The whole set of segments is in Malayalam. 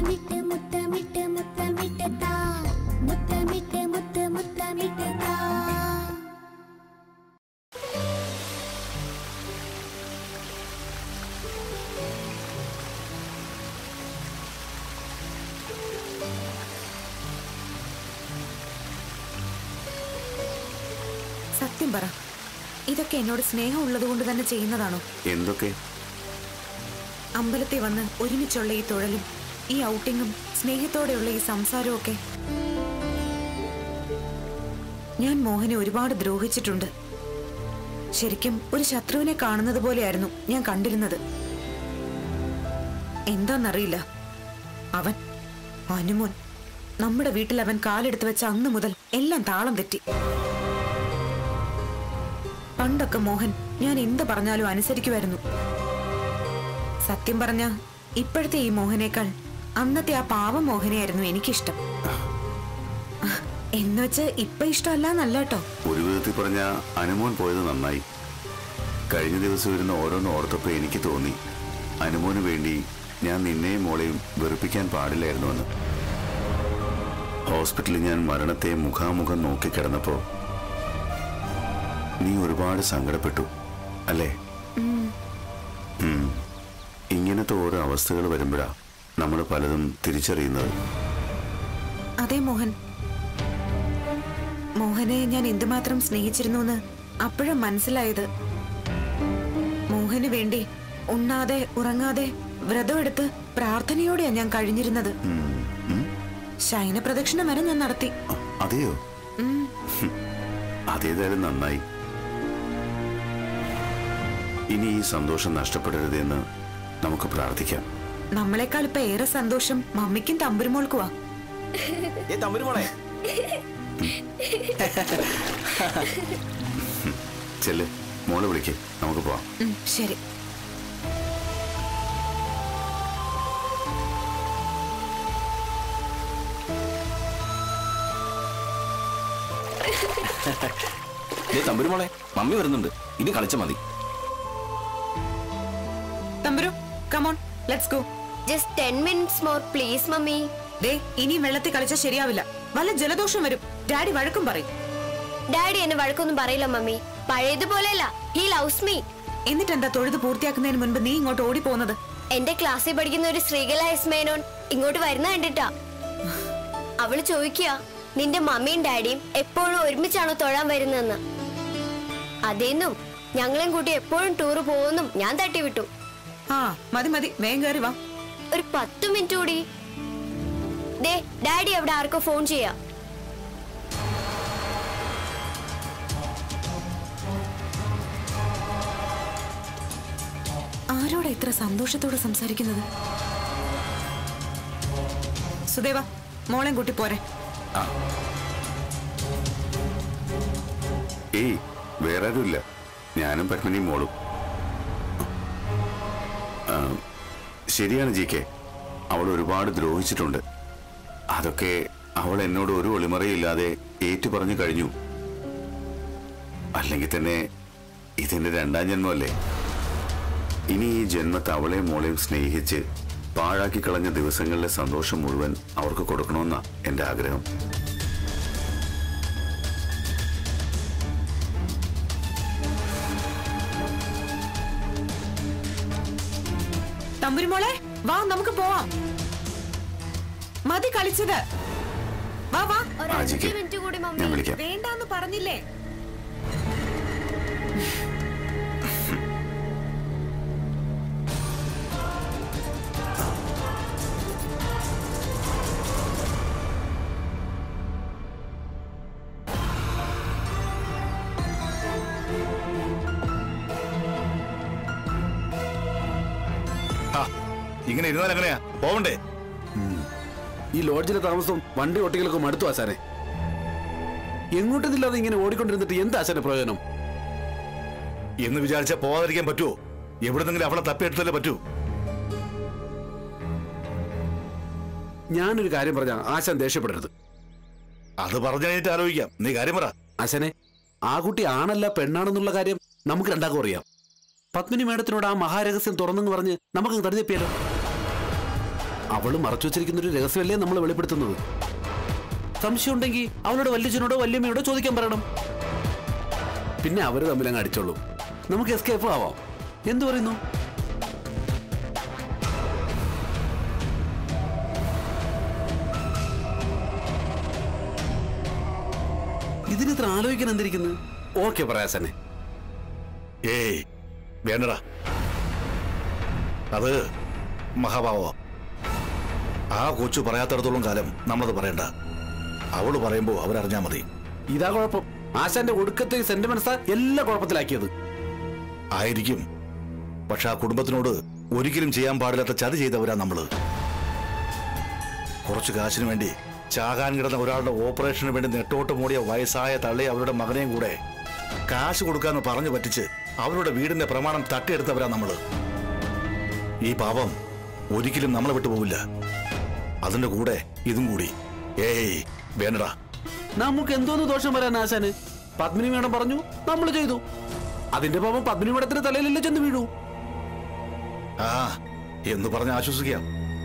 മുത്തമിട്ട് മുത്തമിട്ട് മുത്തമിട്ട് താ മുത്തമിട്ട് മുത്ത് മുത്തമിട്ട് താ സത്യം പറ ഇതൊക്കെ എന്നോട് സ്നേഹം ഉള്ളതുകൊണ്ട് തന്നെ ചെയ്യുന്നതാണോ എന്തൊക്കെ അമ്പലത്തിൽ വന്ന് ഒരുമിച്ചുള്ള ഈ തൊഴലും ഈ ഔട്ടിങ്ങും സ്നേഹത്തോടെയുള്ള ഈ സംസാരവും ഒക്കെ ഞാൻ മോഹനെ ഒരുപാട് ദ്രോഹിച്ചിട്ടുണ്ട് ശരിക്കും ഒരു ശത്രുവിനെ കാണുന്നത് പോലെയായിരുന്നു ഞാൻ കണ്ടിരുന്നത് എന്താന്നറിയില്ല അവൻ അനുമോൻ നമ്മുടെ വീട്ടിൽ അവൻ കാലെടുത്ത് വെച്ച അന്ന് മുതൽ എല്ലാം താളം തെറ്റി പണ്ടൊക്കെ മോഹൻ ഞാൻ എന്ത് പറഞ്ഞാലും അനുസരിക്കുമായിരുന്നു സത്യം പറഞ്ഞ ഇപ്പോഴത്തെ ഈ മോഹനേക്കാൾ അന്നത്തെ ആ പാവ മോഹനെയായിരുന്നു എനിക്കിഷ്ടം എന്നുവെച്ച് ഇപ്പൊ ഇഷ്ടമല്ല എന്നല്ല കേട്ടോ ഒരു വിധത്തിൽ പറഞ്ഞ അനുമോൻ പോയത് നന്നായി കഴിഞ്ഞ ദിവസം ഇരുന്ന് ഓരോന്ന് ഓർത്തപ്പോൾ എനിക്ക് തോന്നി അനുമോന് വേണ്ടി ഞാൻ നിന്നെയും മോളെയും വെറുപ്പിക്കാൻ പാടില്ലായിരുന്നുവെന്ന് ഹോസ്പിറ്റലിൽ ഞാൻ മരണത്തെ മുഖാമുഖം നോക്കിക്കിടന്നപ്പോ നീ ഒരുപാട് സങ്കടപ്പെട്ടു അല്ലേ ഉം. ഇങ്ങനത്തെ ഓരോ അവസ്ഥകൾ വരുമ്പോഴാ നമ്മൾ പലതും തിരിച്ചറിയുന്നത് അതെ മോഹൻ മോഹനെ ഞാൻ എന്തുമാത്രം സ്നേഹിച്ചിരുന്നു എന്ന് അപ്പോഴും മനസ്സിലായത് മോഹന് വേണ്ടി ഉണ്ണാതെ ഉറങ്ങാതെ വ്രതമെടുത്ത് പ്രാർത്ഥനയോടെയാ ഞാൻ കഴിഞ്ഞിരുന്നത് ഉം. ഉം. ശയന പ്രദക്ഷിണം വരെ ഞാൻ നടത്തി അ- അതെയോ ഉം. അതേതായാലും നന്നായി ഇനി ഈ സന്തോഷം നഷ്ടപ്പെടരുതെന്ന് നമുക്ക് പ്രാർത്ഥിക്കാം നമ്മളെക്കാൾ ഇപ്പൊ ഏറെ സന്തോഷം മമ്മിക്കും തമ്പുരുമോൾക്കുവാ ഏ തമ്പുരു മോളെ ചെല്ല് മോളെ വിളിക്ക് നമുക്ക് പോവാം ഉം, ശരി ഏ തമ്പുരു മോളെ മമ്മി വരുന്നുണ്ട് ഇനി കളിച്ച മതി Thamburu come on let's go just ten minutes more please mummy ദേ ഇനി വെള്ളത്തിൽ കളിച്ചാൽ ശരിയാവില്ല വല്ല ജലദോഷം വരും ഡാഡി വഴക്കും പറയും ഡാഡി എന്നെ വഴക്കൊന്നും പറയില്ല മമ്മി പഴയതുപോലെയല്ല ഹി ലവ്സ് മീ എന്നിട്ടെന്താ തൊഴുത് പൂർത്തിയാക്കുന്നതിന് മുൻപ് നീ ഇങ്ങോട്ട് ഓടി പോകുന്നത് എന്റെ ക്ലാസ്സിൽ പഠിക്കുന്ന ഒരു ശ്രീകല എസ് മേനോൻ ഇങ്ങോട്ട് വരുന്ന കണ്ടിട്ടാ അവള് ചോദിക്കുക നിന്റെ മമ്മിയും ഡാഡിയും എപ്പോഴും ഒരുമിച്ചാണോ തൊഴാൻ വരുന്നതെന്ന് അതേന്നും ഞങ്ങളെയും കൂട്ടി എപ്പോഴും ടൂറ് പോകുന്നും ഞാൻ തട്ടിവിട്ടു ആ മതി മതി വേഗം കയറി വാ ഒരു പത്ത് മിനിറ്റ് കൂടി ദേ ഡാഡി അവിടെ ആർക്കോ ഫോൺ ചെയ്യാ ആരോടാ ഇത്ര സന്തോഷത്തോടെ സംസാരിക്കുന്നത് സുദേവ മോളെയും കൂട്ടി പോരെ ഏയ് വേറെ ആരുമില്ല ഞാനും പത്മിനിയും മോളും ആ, ശരിയാണ് ജി കെ അവൾ ഒരുപാട് ദ്രോഹിച്ചിട്ടുണ്ട് അതൊക്കെ അവൾ എന്നോട് ഒരു ഒളിമറയില്ലാതെ ഏറ്റു പറഞ്ഞു കഴിഞ്ഞു അല്ലെങ്കിൽ തന്നെ ഇതിന്റെ രണ്ടാം ജന്മമല്ലേ ഇനി ഈ ജന്മത്തെ അവളെയും മോളെയും സ്നേഹിച്ച് പാഴാക്കി കളഞ്ഞ ദിവസങ്ങളിലെ സന്തോഷം മുഴുവൻ അവർക്ക് കൊടുക്കണമെന്നാ എന്റെ ആഗ്രഹം തമ്പുരുമോളെ വാ നമുക്ക് പോവാം മതി കളിച്ചത് വാ വാ ഒരു ആ, അഞ്ച് ജിക്ക്. മിനിറ്റ് കൂടി ഞാൻ മമ്മി വിളിക്കാം വേണ്ടാന്ന് പറഞ്ഞില്ലേ ആ, ഇങ്ങനെ ഇരുന്നാൽ എങ്ങനെയാ പോവണ്ടേ ഈ ലോഡ്ജിലെ താമസം വണ്ടി ഒട്ടികളൊക്കെ മടുത്തു ആശാനെ എങ്ങോട്ടതില്ലാതെ ഇങ്ങനെ ഓടിക്കൊണ്ടിരുന്നിട്ട് എന്താ ആശാന്റെ പ്രയോജനം എന്ന് വിചാരിച്ചാ പോവാതിരിക്കാൻ പറ്റുമോ എവിടെന്നെങ്കിലും അവളെ തപ്പിയെടുത്തല്ലേ പറ്റൂ ഞാനൊരു കാര്യം പറഞ്ഞ ആശാൻ ദേഷ്യപ്പെടരുത് അത് പറഞ്ഞു കഴിഞ്ഞിട്ട് ആലോചിക്കാം നീ കാര്യം പറ ആശാനെ ആ കുട്ടി ആണല്ല പെണ്ണാണെന്നുള്ള കാര്യം നമുക്ക് രണ്ടാക്കും അറിയാം പത്മിനി മേഡത്തിനോട് ആ മഹാരഹസ്യം തുറന്നെന്ന് പറഞ്ഞ് നമുക്ക് തടിതെപ്പിയാലോ അവള് മറച്ചു വെച്ചിരിക്കുന്ന ഒരു രഹസ്യമല്ലേ നമ്മൾ വെളിപ്പെടുത്തുന്നത് സംശയം ഉണ്ടെങ്കിൽ അവളോട് വല്യച്ഛനോടോ വല്യമ്മയോടോ ചോദിക്കാൻ പറയണം പിന്നെ അവര് തമ്മിൽ അങ്ങ് അടിച്ചോളൂ നമുക്ക് എസ്കേപ്പ് ആവാം എന്തു പറയുന്നു ഇതിന് ഇത്ര ആലോചിക്കാൻ എന്തിരിക്കുന്നു ഓക്കെ പ്രയാസനെ ഏയ് വേണ്ടടാ അത് മഹാഭാവ ആ കൊച്ചു പറയാത്തിടത്തോളം കാലം നമ്മളത് പറയണ്ട അവള് പറയുമ്പോ അവരറിഞ്ഞാ മതി ഇതാ കുഴപ്പം ആശാന്റെ ഒടുക്കത്തെ സെന്റിമെന്റ്സാ എല്ലാ കുഴപ്പത്തിലാക്കിയത് ആയിരിക്കും പക്ഷെ ആ കുടുംബത്തിനോട് ഒരിക്കലും ചെയ്യാൻ പാടില്ലാത്ത ചതി ചെയ്തവരാ നമ്മള് കുറച്ച് കാശിന് വേണ്ടി ചാകാൻ കിടന്ന ഒരാളുടെ ഓപ്പറേഷന് വേണ്ടി നെട്ടോട്ട് മൂടിയ വയസ്സായ തള്ളി അവരുടെ മകനെയും കൂടെ കാശ് കൊടുക്കാന്ന് പറഞ്ഞു പറ്റിച്ച് അവരുടെ വീടിന്റെ പ്രമാണം തട്ടിയെടുത്തവരാ നമ്മള് ഈ പാപം ഒരിക്കലും നമ്മളെ വിട്ടുപോകില്ല അതിന്റെ കൂടെ ഇതും കൂടി ഏയ് വേണ്ടടാ നമുക്ക് എന്തോന്ന് ദോഷം വരാൻ ആശാന് പത്മിനി മേഡം പറഞ്ഞു നമ്മൾ ചെയ്തു അതിന്റെ പാപം പത്മിനി മേഡത്തിന്റെ തലയിലല്ലേ ചെന്ന് വീഴൂ ആ എന്ന് പറഞ്ഞ് ആശ്വസിക്കാം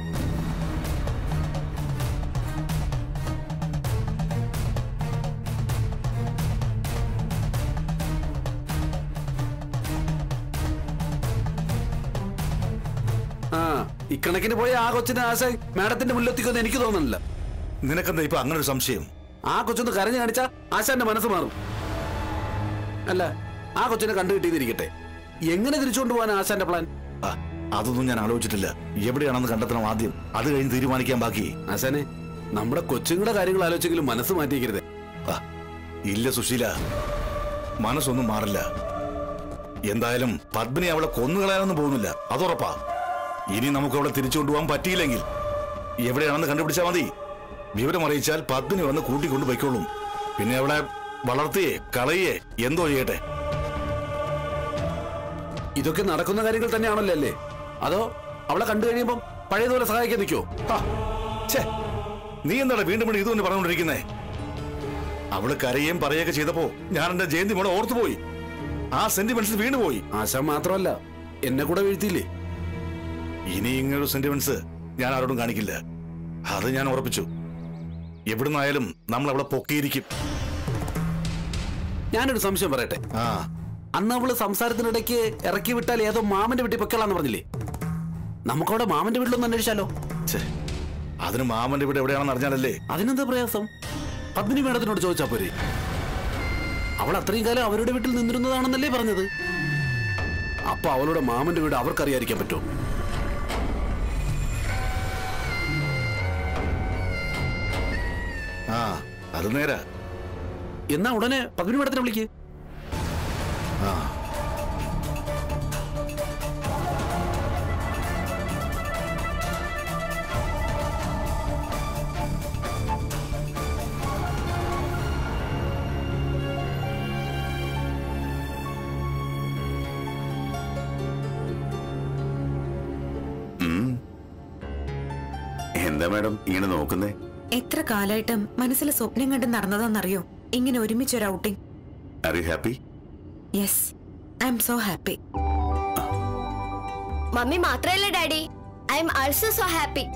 ആ ഇക്കണക്കിന് പോയ ആ കൊച്ചിന്റെ ആശ മേഡത്തിന്റെ മുന്നിലെത്തിക്കുമെന്ന് എനിക്ക് തോന്നുന്നില്ല നിനക്കെന്താ ഇപ്പൊ അങ്ങനെ ഒരു സംശയം ആ കൊച്ചൊന്ന് കരഞ്ഞു കാണിച്ചാ ആശാന്റെ മനസ്സ് മാറും അല്ല ആ കൊച്ചിനെ കണ്ടു കിട്ടിയിരിക്കട്ടെ എങ്ങനെ തിരിച്ചുകൊണ്ട് പോകാൻ ആശാന്റെ പ്ലാൻ ആ, അതൊന്നും ഞാൻ ആലോചിച്ചിട്ടില്ല എവിടെയാണെന്ന് കണ്ടെത്തണം ആദ്യം അത് കഴിഞ്ഞ് തീരുമാനിക്കാൻ ബാക്കി ആശാനെ നമ്മുടെ കൊച്ചുങ്ങളുടെ കാര്യങ്ങൾ ആലോചിച്ചെങ്കിലും മനസ്സ് മാറ്റിയിരിക്കരുത് ആ, ഇല്ല സുശീല മനസ്സൊന്നും മാറില്ല എന്തായാലും പത്മിനി അവളെ കൊന്നുകളയാനൊന്നും പോകുന്നില്ല അതുറപ്പാ ഇനി നമുക്ക് അവളെ തിരിച്ചു കൊണ്ടുപോകാൻ പറ്റിയില്ലെങ്കിൽ എവിടെയാണെന്ന് കണ്ടുപിടിച്ചാൽ മതി വിവരം അറിയിച്ചാൽ പത്മിനി വന്ന് കൂട്ടിക്കൊണ്ട് പൊയ്ക്കോളും പിന്നെ അവളെ വളർത്തിയേ കളയേ എന്തോ ചെയ്യട്ടെ ഇതൊക്കെ നടക്കുന്ന കാര്യങ്ങൾ തന്നെയാണല്ലോ അല്ലേ അതോ അവളെ കണ്ടു കഴിയുമ്പം പഴയതുപോലെ സഹായിക്കാൻ നിൽക്കോ ആ, ഛേ, നീ എന്താണ് വീണ്ടും വീണ്ടും ഇത് തന്നെ പറഞ്ഞുകൊണ്ടിരിക്കുന്നേ അവള് കരയുകയും പറയുകയൊക്കെ ചെയ്തപ്പോ ഞാൻ എന്റെ ജയന്തി മോളെ ഓർത്തുപോയി ആ സെന്റിമെന്റ്സ് വീണുപോയി ആശ മാത്രമല്ല എന്നെ കൂടെ വീഴ്ത്തിയില്ലേ ഇനി ഇങ്ങനൊരു സെന്റിമെന്റ്സ് ഞാൻ ആരോടും കാണിക്കില്ല അത് ഞാൻ ഉറപ്പിച്ചു എവിടുന്നായാലും നമ്മൾ അവളെ പൊക്കിയിരിക്കും ഞാനൊരു സംശയം പറയട്ടെ ആ അന്ന് അവള് സംസാരത്തിനിടയ്ക്ക് ഇറക്കി വിട്ടാൽ ഏതോ മാമന്റെ വീട്ടിൽ പൊക്കളാന്ന് പറഞ്ഞില്ലേ നമുക്കവിടെ മാമന്റെ വീട്ടിലൊന്ന് അന്വേഷിച്ചാലോ ഛേ, അതിന് മാമന്റെ വീട് എവിടെയാണെന്ന് അറിഞ്ഞാലല്ലേ അതിനെന്താ പ്രയാസം പത്മിനി മേഡത്തിനോട് ചോദിച്ചാ പോരെ അവൾ അത്രയും കാലം അവരുടെ വീട്ടിൽ നിന്നിരുന്നതാണെന്നല്ലേ പറഞ്ഞത് അപ്പൊ അവളുടെ മാമന്റെ വീട് അവർക്കറിയാതിരിക്കാൻ പറ്റുമോ ആ അത് നേരാ എന്നാ ഉടനെ പത്മിനി മേഡത്തിനെ വിളിക്ക് ആ എന്താ മാഡം ഇങ്ങനെ നോക്കുന്നേ എത്ര കാലായിട്ടും മനസ്സിൽ സ്വപ്നം കണ്ട് നടന്നതെന്നറിയോ ഇങ്ങനെ ഒരുമിച്ചൊരു outing are you happy yes I am so happy mummy മാത്രല്ല daddy I am also so happy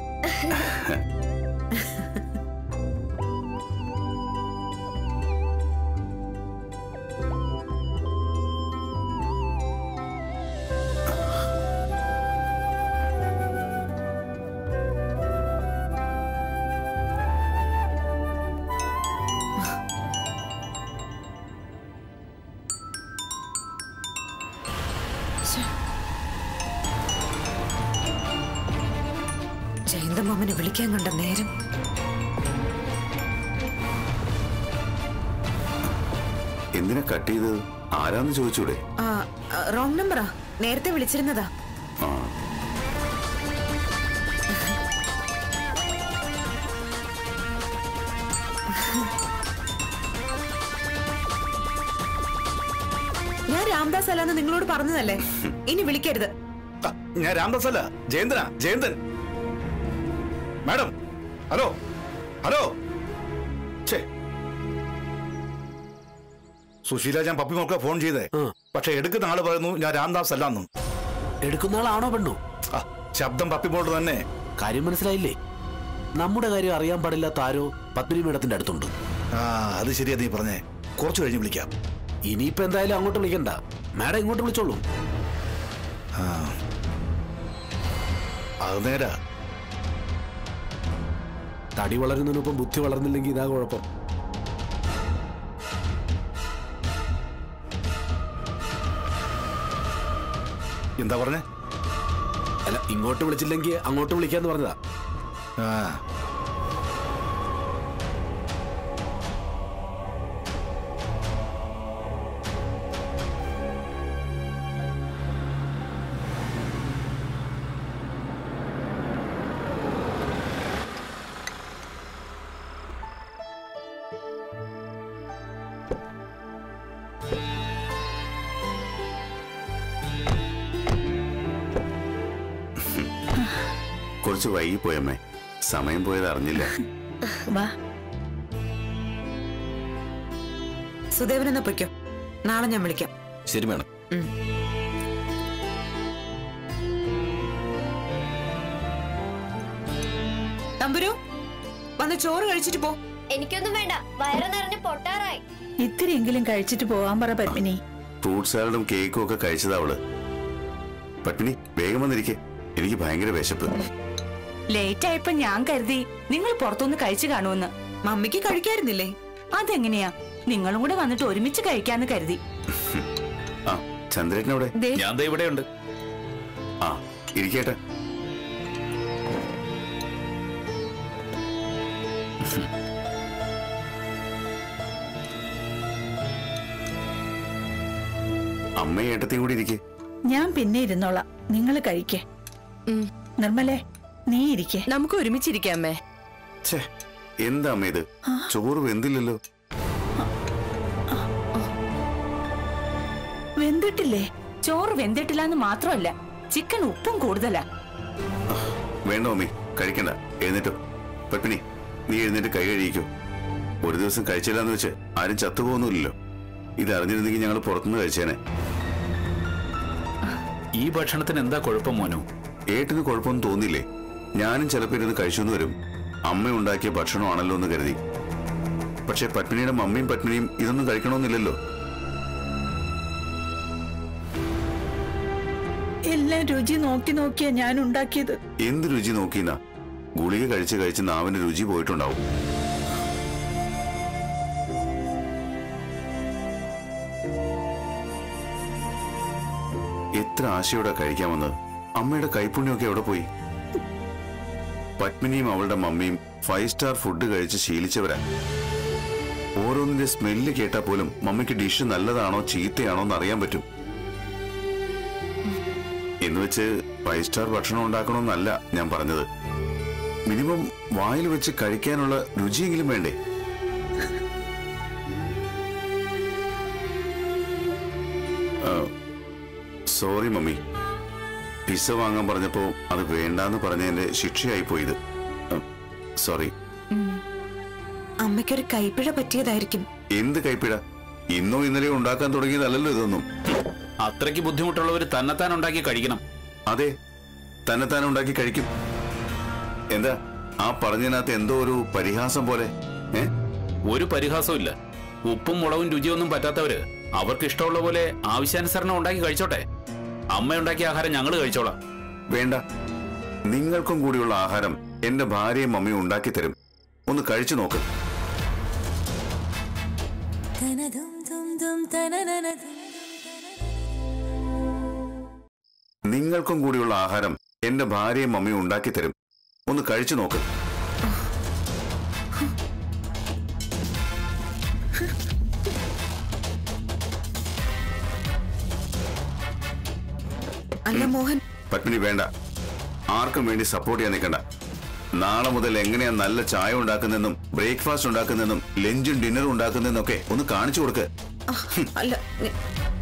ജയന്തമാമനെ വിളിക്കാൻ കണ്ട നേരം എന്തിനാ കട്ട് ചെയ്ത് ആരാന്ന് ചോദിച്ചൂടെ റോങ് നമ്പറാ നേരത്തെ വിളിച്ചിരുന്നതാ ആ ഞാൻ രാംദാസ് അല്ലാന്ന് നിങ്ങളോട് പറഞ്ഞതല്ലേ ഇനി വിളിക്കരുത് ആ, ഞാൻ രാംദാസ് അല്ല ജയന്തനാ ജയന്തൻ മാഡം ഹലോ ഹലോ ഛേ സുശീല ഞാൻ പപ്പി മോക്ക ഫോൺ ചെയ്തേ ആ. പക്ഷെ എടുക്കുന്ന ആള് പറയുന്നു ഞാൻ രാംദാസ് അല്ലാന്നും എടുക്കുന്ന ആളാണോ പെണ്ണോ ആ, ശബ്ദം പപ്പിമോട് തന്നെ കാര്യം മനസ്സിലായില്ലേ നമ്മുടെ കാര്യം അറിയാൻ പാടില്ലാത്ത ആരോ പത്മിനി മേഡത്തിന്റെ അടുത്തുണ്ട് ആ അത് ശരിയാ നീ പറഞ്ഞേ കുറച്ച് കഴിഞ്ഞ് വിളിക്കാം ഇനിയിപ്പോ എന്തായാലും അങ്ങോട്ട് വിളിക്കണ്ട മാഡം ഇങ്ങോട്ട് വിളിച്ചോളൂ ആ അത് നേരാ തടി വളരുന്നതിനൊപ്പം ബുദ്ധി വളർന്നില്ലെങ്കിൽ ഇതാ കുഴപ്പം എന്താ പറഞ്ഞേ അല്ല ഇങ്ങോട്ട് വിളിച്ചില്ലെങ്കിൽ അങ്ങോട്ട് വിളിക്കാന്ന് പറഞ്ഞതാ ആ കുറച്ച് വൈകിപ്പോയമ്മേ സമയം പോയത് അറിഞ്ഞില്ല വാ സുദേവനെന്നാ പൊയ്ക്കോ നാളെ ഞാൻ വിളിക്കാം ശരി മേഡം തമ്പുരു വന്ന് ചോറ് കഴിച്ചിട്ട് പോ എനിക്കൊന്നും വേണ്ട വയറ് നിറഞ്ഞ് പൊട്ടാറായി ഇത്തിരിയെങ്കിലും കഴിച്ചിട്ട് പോവാൻ പറ പത്മിനി ഫ്രൂട്ട് സാലഡും കേക്കും ഒക്കെ കഴിച്ചതാ അവള് പത്മിനി വേഗം വന്നിരിക്കെ എനിക്ക് ഭയങ്കര വിശപ്പ് ലേറ്റ് ആയപ്പോ ഞാൻ കരുതി നിങ്ങൾ പുറത്തുനിന്ന് കഴിച്ചു കാണുമെന്ന് മമ്മിക്ക് കഴിക്കായിരുന്നില്ലേ അതെങ്ങനെയാ നിങ്ങളും കൂടെ വന്നിട്ട് ഒരുമിച്ച് കഴിക്കാന്ന് കരുതി ആ ചന്ദ്രേട്ടനവിടെ ദേ ഞാൻ ദേ ഇവിടെയുണ്ട് ആ ഇരിക്കട്ടെ അമ്മയും ഏട്ടത്തെയും കൂടി ഇരിക്കെ ഞാൻ പിന്നെ ഇരുന്നോളാം നിങ്ങൾ കഴിക്കേ നിർമ്മലേ നീ ഇരിക്കേ നമുക്ക് ഒരുമിച്ചിരിക്കാമേ ഛേ എന്താ അമ്മ ഇത് ചോറ് വെന്തില്ലല്ലോ വെന്തിട്ടില്ലേ ചോറ് വെന്തിട്ടില്ല മാത്രമല്ല ചിക്കൻ ഉപ്പും കൂടുതലാ വേണ്ട മമ്മി കഴിക്കണ്ട എഴുന്നേറ്റോ പത്മിനി നീ എഴുന്നേറ്റ് കൈ കഴിയിക്കോ ഒരു ദിവസം കഴിച്ചില്ലാന്ന് വെച്ച് ആരും ചത്തുപോകുന്നില്ലല്ലോ ഇത് അറിഞ്ഞിരുന്നെങ്കിൽ ഞങ്ങൾ പുറത്തുനിന്ന് കഴിച്ചേനെ ഈ ഭക്ഷണത്തിന് എന്താ കുഴപ്പം മോനു ഏട്ടിന് കുഴപ്പമൊന്നും തോന്നിയില്ലേ ഞാനും ചിലപ്പോൾ ഇരുന്ന് കഴിച്ചു വരും അമ്മ ഉണ്ടാക്കിയ ഭക്ഷണമാണല്ലോ എന്ന് കരുതി പക്ഷെ പത്മിനിയുടെ മമ്മിയും പത്മിനിയും ഇതൊന്നും കഴിക്കണമെന്നില്ലല്ലോ എല്ലാം രുചി നോക്കി നോക്കിയാ ഞാൻ ഉണ്ടാക്കിയത് എന്ത് രുചി നോക്കിന്നാ ഗുളിക കഴിച്ച് കഴിച്ച് നാവിന് രുചി പോയിട്ടുണ്ടാവും എത്ര ആശയോടെ കഴിക്കാമെന്ന് അമ്മയുടെ കൈപ്പുണ്യമൊക്കെ എവിടെ പോയി പത്മിനിയും അവളുടെ മമ്മിയും ഫൈവ് സ്റ്റാർ ഫുഡ് കഴിച്ച് ശീലിച്ചവരാ ഓരോന്നിന്റെ സ്മെല്ല് കേട്ടാൽ പോലും മമ്മിക്ക് ഡിഷ് നല്ലതാണോ ചീത്തയാണോ എന്ന് അറിയാൻ പറ്റും എന്ന് വെച്ച് ഫൈവ് സ്റ്റാർ ഭക്ഷണം ഉണ്ടാക്കണമെന്നല്ല ഞാൻ പറഞ്ഞത് മിനിമം വായിൽ വെച്ച് കഴിക്കാനുള്ള രുചിയെങ്കിലും വേണ്ടേ സോറി മമ്മി പിസ്സ വാങ്ങാൻ പറഞ്ഞപ്പോ അത് വേണ്ടാന്ന് പറഞ്ഞതിന്റെ ശിക്ഷയായി പോയത് സോറി അമ്മയ്ക്കൊരു കൈപ്പിഴ പറ്റിയതായിരിക്കും എന്ത് കൈപ്പിഴ ഇന്നോ ഇന്നലെയോ ഉണ്ടാക്കാൻ തുടങ്ങിയതല്ലല്ലോ ഇതൊന്നും അത്രയ്ക്ക് ബുദ്ധിമുട്ടുള്ളവർ തന്നെത്താൻ ഉണ്ടാക്കി കഴിക്കണം അതെ തന്നെത്താൻ ഉണ്ടാക്കി കഴിക്കും എന്താ ആ പറഞ്ഞതിനകത്ത് എന്തോ ഒരു പരിഹാസം പോലെ ഏ ഒരു പരിഹാസവും ഇല്ല ഉപ്പും മുളകും രുചിയൊന്നും പറ്റാത്തവര് അവർക്ക് ഇഷ്ടമുള്ള പോലെ ആവശ്യാനുസരണം ഉണ്ടാക്കി കഴിച്ചോട്ടെ അമ്മ ഉണ്ടാക്കിയ ആഹാരം ഞങ്ങൾ കഴിച്ചോളാം വേണ്ട നിങ്ങൾക്കും കൂടിയുള്ള ആഹാരം എന്റെ ഭാര്യയും മമ്മിയും ഉണ്ടാക്കി തരും ഒന്ന് കഴിച്ചു നോക്ക് നിങ്ങൾക്കും കൂടിയുള്ള ആഹാരം എന്റെ ഭാര്യയും മമ്മിയും ഉണ്ടാക്കി തരും ഒന്ന് കഴിച്ചു നോക്ക് അല്ല മോഹൻ പത്മിനി വേണ്ട ആർക്കും വേണ്ടി സപ്പോർട്ട് ചെയ്യാൻ നിൽക്കണ്ട നാളെ മുതൽ എങ്ങനെയാ നല്ല ചായ ഉണ്ടാക്കുന്നെന്നും ബ്രേക്ക്ഫാസ്റ്റ് ഉണ്ടാക്കുന്നെന്നും ലഞ്ചും ഡിന്നറും ഉണ്ടാക്കുന്നെന്നൊക്കെ ഒന്ന് കാണിച്ചു കൊടുക്ക് ആ, അല്ല നി-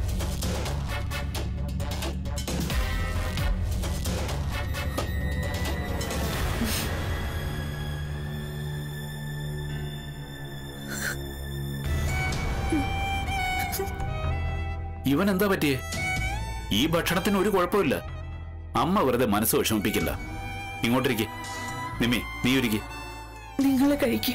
ഇവൻ എന്താ പറ്റിയേ ഈ ഭക്ഷണത്തിന് ഒരു കുഴപ്പമില്ല അമ്മ വെറുതെ മനസ്സ് വിഷമിപ്പിക്കില്ല ഇങ്ങോട്ടിരിക്കെ നിമ്മി നീ ഒരുക്കി നിങ്ങൾ കഴിക്കും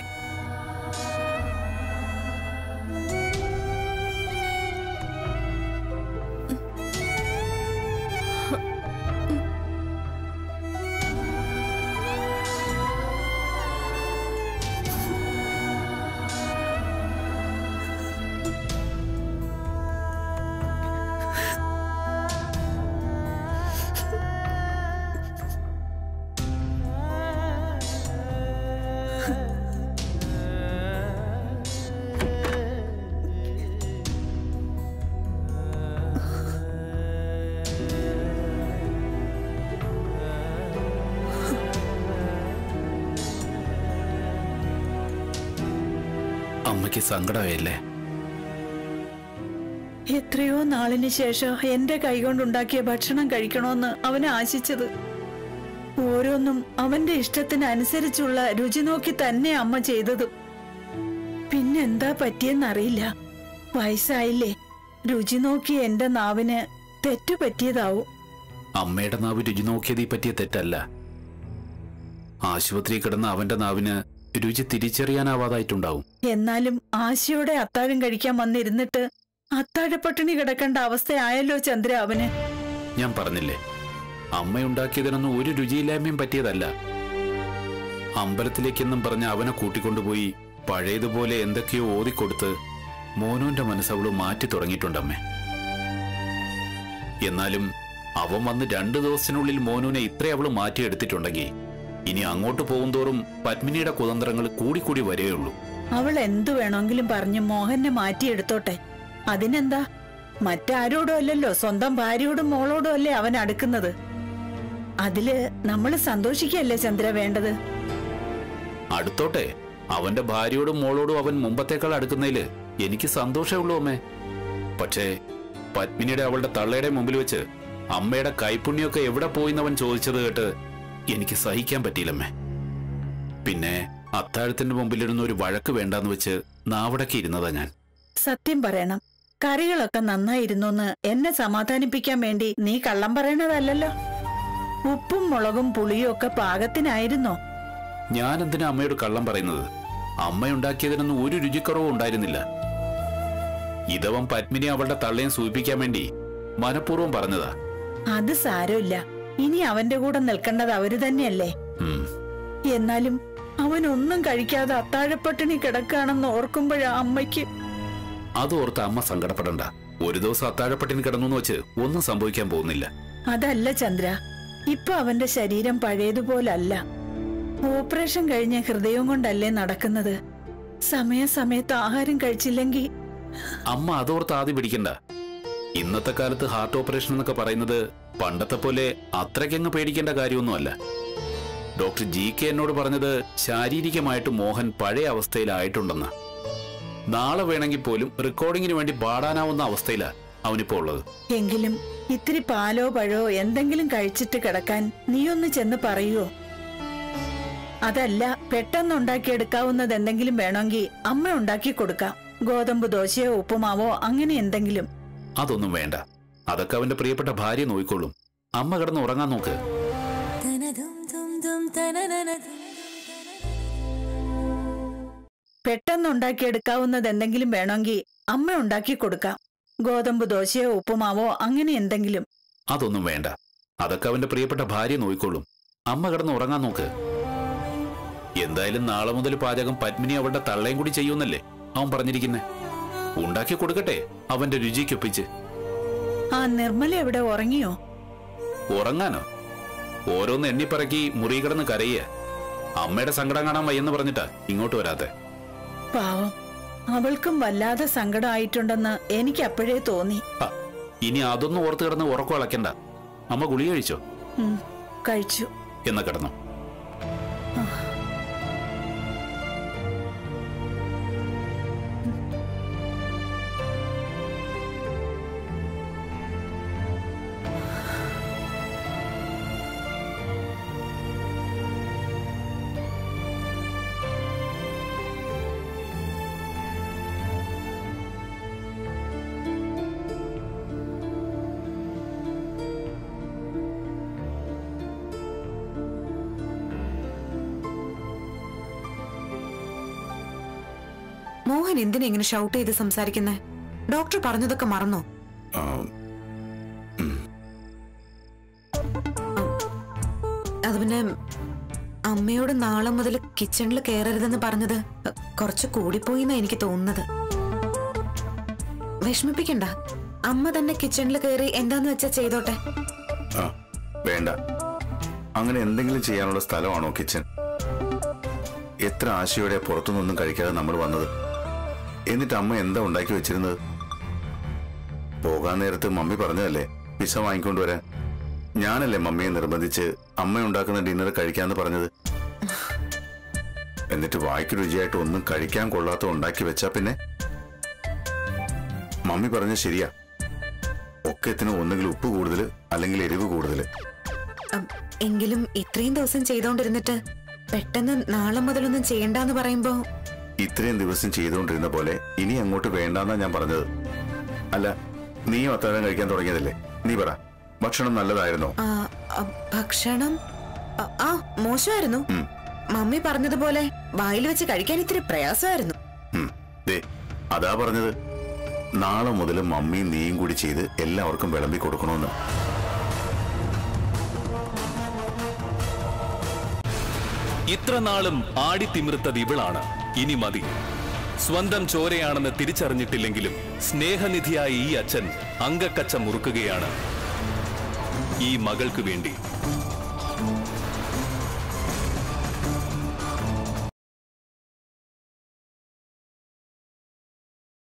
അമ്മയ്ക്ക് സങ്കടമായല്ലേ എത്രയോ നാളിന് ശേഷം എന്റെ കൈകൊണ്ടുണ്ടാക്കിയ ഭക്ഷണം കഴിക്കണമെന്ന് അവൻ ആശിച്ചത് ഓരോന്നും അവന്റെ ഇഷ്ടത്തിനനുസരിച്ചുള്ള രുചി നോക്കി തന്നെ അമ്മ ചെയ്തതും പിന്നെന്താ പറ്റിയെന്നറിയില്ല വയസ്സായില്ലേ രുചി നോക്കി എന്റെ നാവിന് തെറ്റു പറ്റിയതാവും അമ്മയുടെ നാവ് രുചി നോക്കിയതീ പറ്റിയ തെറ്റല്ല ആശുപത്രി കിടന്ന അവന്റെ നാവിന് രുചി തിരിച്ചറിയാനാവാതായിട്ടുണ്ടാവും എന്നാലും ആശയോടെ അത്താഴം കഴിക്കാൻ വന്നിരുന്നിട്ട് അത്താഴപ്പട്ടിണി കിടക്കേണ്ട അവസ്ഥയായല്ലോ ചന്ദ്ര അവന് ഞാൻ പറഞ്ഞില്ലേ അമ്മയുണ്ടാക്കിയതിനൊന്നും ഒരു രുചിയില്ലായ്മയും പറ്റിയതല്ല അമ്പലത്തിലേക്കെന്നും പറഞ്ഞ് അവനെ കൂട്ടിക്കൊണ്ടുപോയി പഴയതുപോലെ എന്തൊക്കെയോ ഓതിക്കൊടുത്ത് മോനുവിന്റെ മനസ്സവള് മാറ്റി തുടങ്ങിയിട്ടുണ്ടമ്മേ എന്നാലും അവൻ വന്ന് രണ്ടു ദിവസത്തിനുള്ളിൽ മോനുവിനെ ഇത്ര അവള് മാറ്റിയെടുത്തിട്ടുണ്ടെങ്കിൽ ഇനി അങ്ങോട്ട് പോകുന്തോറും പത്മിനിയുടെ കുതന്ത്രങ്ങൾ കൂടിക്കൂടി വരികയുള്ളൂ അവൾ എന്തു വേണമെങ്കിലും പറഞ്ഞ് മോഹനെ മാറ്റിയെടുത്തോട്ടെ അതിനെന്താ മറ്റാരോടും അല്ലല്ലോ സ്വന്തം ഭാര്യയോടും മോളോടും അല്ലേ അവൻ അടുക്കുന്നത് അതില് നമ്മൾ സന്തോഷിക്കല്ലേ ചന്ദ്ര വേണ്ടത് അടുത്തോട്ടെ അവന്റെ ഭാര്യയോടും മോളോടും അവൻ മുമ്പത്തേക്കാൾ അടുക്കുന്നതില് എനിക്ക് സന്തോഷമേ ഉള്ളൂ അമ്മേ പക്ഷേ പത്മിനിയുടെ അവളുടെ തള്ളയുടെ മുമ്പിൽ വെച്ച് അമ്മയുടെ കൈപ്പുണ്യൊക്കെ എവിടെ പോയിന്നവൻ ചോദിച്ചത് കേട്ട് എനിക്ക് സഹിക്കാൻ പറ്റിയില്ലമ്മേ പിന്നെ അത്താഴത്തിന്റെ മുമ്പിലിരുന്ന് ഒരു വഴക്ക് വേണ്ടാന്ന് വെച്ച് നാവടക്കി ഇരുന്നതാ ഞാൻ സത്യം പറയണം കറികളൊക്കെ നന്നായിരുന്നൂന്ന് എന്നെ സമാധാനിപ്പിക്കാൻ വേണ്ടി നീ കള്ളം പറയണതല്ലല്ലോ ഉപ്പും മുളകും പുളിയും ഒക്കെ പാകത്തിനായിരുന്നോ ഞാൻ എന്തിനാ അമ്മയോട് കള്ളം പറയുന്നത് അമ്മയുണ്ടാക്കിയതിനൊന്നും ഒരു രുചിക്കുറവും ഉണ്ടായിരുന്നില്ല ഇതവൻ പത്മിനി അവളുടെ തള്ളയും സൂചിപ്പിക്കാൻ വേണ്ടി മനഃപൂർവ്വം പറഞ്ഞതാ അത് സാരമില്ല ഇനി അവന്റെ കൂടെ നിൽക്കേണ്ടത് അവര് തന്നെയല്ലേ ഉം. എന്നാലും അവൻ ഒന്നും കഴിക്കാതെ അത്താഴപ്പട്ടിണി കിടക്കുകയാണെന്ന് ഓർക്കുമ്പോഴാ അമ്മയ്ക്ക് അത് ഓർത്ത് അമ്മ സങ്കടപ്പെടണ്ട ഒരു ദിവസം അത്താഴപ്പട്ടിന് കിടന്നു എന്ന് വെച്ച് ഒന്നും സംഭവിക്കാൻ പോകുന്നില്ല അതല്ല ചന്ദ്ര ഇപ്പൊ അവന്റെ ശരീരം പഴയതുപോലല്ല ഓപ്പറേഷൻ കഴിഞ്ഞ ഹൃദയം കൊണ്ടല്ലേ നടക്കുന്നത് സമയാസമയത്ത് ആഹാരം കഴിച്ചില്ലെങ്കിൽ അമ്മ അതോർത്ത് ആദ്യം പിടിക്കണ്ട ഇന്നത്തെ കാലത്ത് ഹാർട്ട് ഓപ്പറേഷൻ എന്നൊക്കെ പറയുന്നത് പണ്ടത്തെ പോലെ അത്രയ്ക്കങ്ങ് പേടിക്കേണ്ട കാര്യമൊന്നുമല്ല ഡോക്ടർ ജി കെ എന്നോട് പറഞ്ഞത് ശാരീരികമായിട്ട് മോഹൻ പഴയ അവസ്ഥയിലായിട്ടുണ്ടെന്ന് നാളെ വേണമെങ്കിൽ പോലും റെക്കോർഡിങ്ങിന് വേണ്ടി പാടാനാവുന്ന അവസ്ഥയിലാ അവനിപ്പോ ഉള്ളത് എങ്കിലും ഇത്തിരി പാലോ പഴോ എന്തെങ്കിലും കഴിച്ചിട്ട് കിടക്കാൻ നീയൊന്ന് ചെന്ന് പറയുവോ അതല്ല പെട്ടെന്നുണ്ടാക്കിയെടുക്കാവുന്നത് എന്തെങ്കിലും വേണമെങ്കിൽ അമ്മ ഉണ്ടാക്കി കൊടുക്കാം ഗോതമ്പ് ദോശയോ ഉപ്പുമാവോ അങ്ങനെ എന്തെങ്കിലും അതൊന്നും വേണ്ട അതൊക്കെ അവന്റെ പ്രിയപ്പെട്ട ഭാര്യ നോയിക്കോളും അമ്മ കിടന്ന് ഉറങ്ങാൻ നോക്ക് പെട്ടെന്നുണ്ടാക്കിയെടുക്കാവുന്നത് എന്തെങ്കിലും വേണമെങ്കിൽ അമ്മ ഉണ്ടാക്കി കൊടുക്കാം ഗോതമ്പ് ദോശയോ ഉപ്പുമാവോ അങ്ങനെ എന്തെങ്കിലും അതൊന്നും വേണ്ട അതൊക്കെ അവന്റെ പ്രിയപ്പെട്ട ഭാര്യ നോയിക്കോളും അമ്മ കിടന്ന് ഉറങ്ങാൻ നോക്ക് എന്തായാലും നാളെ മുതൽ പാചകം പത്മിനി അവളുടെ തള്ളയും കൂടി ചെയ്യുമെന്നല്ലേ അവൻ പറഞ്ഞിരിക്കുന്നെ ഉണ്ടാക്കി കൊടുക്കട്ടെ അവന്റെ രുചിക്കൊപ്പിച്ച് ആ നിർമ്മല എവിടെ ഉറങ്ങിയോ ഉറങ്ങാനോ ഓരോന്ന് എണ്ണിപ്പറക്കി മുറി കിടന്ന് കരയുക അമ്മയുടെ സങ്കടം കാണാൻ വയ്യെന്ന് പറഞ്ഞിട്ടാ ഇങ്ങോട്ട് വരാത്തെ പാവം അവൾക്കും വല്ലാതെ സങ്കടമായിട്ടുണ്ടെന്ന് എനിക്ക് അപ്പോഴേ തോന്നി ഹ, ഇനി അതൊന്നും ഓർത്ത് കിടന്ന് ഉറക്കം അളക്കണ്ട അമ്മ ഗുളിക കഴിച്ചോ ഉം, കഴിച്ചു എന്നാ കിടന്നോ മോഹൻ എന്തിനാ ഇങ്ങനെ ഷൗട്ട് ചെയ്ത് സംസാരിക്കുന്നേ ഡോക്ടർ പറഞ്ഞതൊക്കെ മറന്നോ ആ, അത് പിന്നെ അമ്മയോട് നാളെ മുതൽ കിച്ചണിൽ കയറരുതെന്ന് പറഞ്ഞത് കുറച്ച് കൂടിപ്പോയിന്നാ എനിക്ക് തോന്നുന്നത് വിഷമിപ്പിക്കണ്ട അമ്മ തന്നെ കിച്ചണിൽ കയറി എന്താന്ന് വെച്ചാ ചെയ്തോട്ടെ ആ, വേണ്ട അങ്ങനെ എന്തെങ്കിലും ചെയ്യാനുള്ള സ്ഥലമാണോ കിച്ചൺ എത്ര ആശയോടെ പുറത്തുനിന്നൊന്നും കഴിക്കാതെ നമ്മൾ വന്നത് എന്നിട്ട് അമ്മ എന്താ ഉണ്ടാക്കി വെച്ചിരുന്നത് പോകാൻ നേരത്ത് മമ്മി പറഞ്ഞതല്ലേ പിസ വാങ്ങിക്കൊണ്ടുവരാൻ ഞാനല്ലേ മമ്മിയെ നിർബന്ധിച്ച് അമ്മ ഉണ്ടാക്കുന്ന ഡിന്നർ കഴിക്കാന്ന് പറഞ്ഞത് എന്നിട്ട് വായ്ക്ക് രുചിയായിട്ട് ഒന്നും കഴിക്കാൻ കൊള്ളാത്ത ഉണ്ടാക്കി വെച്ചാ പിന്നെ മമ്മി പറഞ്ഞ ശരിയാ ഒക്കത്തിന് ഒന്നുകിൽ ഉപ്പ് കൂടുതൽ അല്ലെങ്കിൽ എരിവ് കൂടുതൽ അം, എങ്കിലും ഇത്രയും ദിവസം ചെയ്തോണ്ടിരുന്നിട്ട് പെട്ടെന്ന് നാളെ മുതലൊന്നും ചെയ്യണ്ടെന്ന് പറയുമ്പോ ഇത്രയും ദിവസം ചെയ്തുകൊണ്ടിരുന്ന പോലെ ഇനി അങ്ങോട്ട് വേണ്ടാന്നാ ഞാൻ പറഞ്ഞത് അല്ല നീയും അത്താഴം കഴിക്കാൻ തുടങ്ങിയതല്ലേ നീ പറ ഭക്ഷണം നല്ലതായിരുന്നോ ആ, ആ, ഭക്ഷണം ആ, ആ മോശമായിരുന്നു ഉം. മമ്മി പറഞ്ഞതുപോലെ വായിൽ വെച്ച് കഴിക്കാൻ ഇത്തിരി പ്രയാസമായിരുന്നു ഉം. ദേ അതാ പറഞ്ഞത് നാളെ മുതൽ മമ്മിയും നീയും കൂടി ചെയ്ത് എല്ലാവർക്കും വിളമ്പി കൊടുക്കണമെന്ന് ഇത്ര നാളും ആടിത്തിമിർത്തത് ഇവളാണ് ഇനി മതി സ്വന്തം ചോരയാണെന്ന് തിരിച്ചറിഞ്ഞിട്ടില്ലെങ്കിലും സ്നേഹനിധിയായ ഈ അച്ഛൻ അങ്കക്കച്ച മുറുക്കുകയാണ് ഈ മകൾക്ക് വേണ്ടി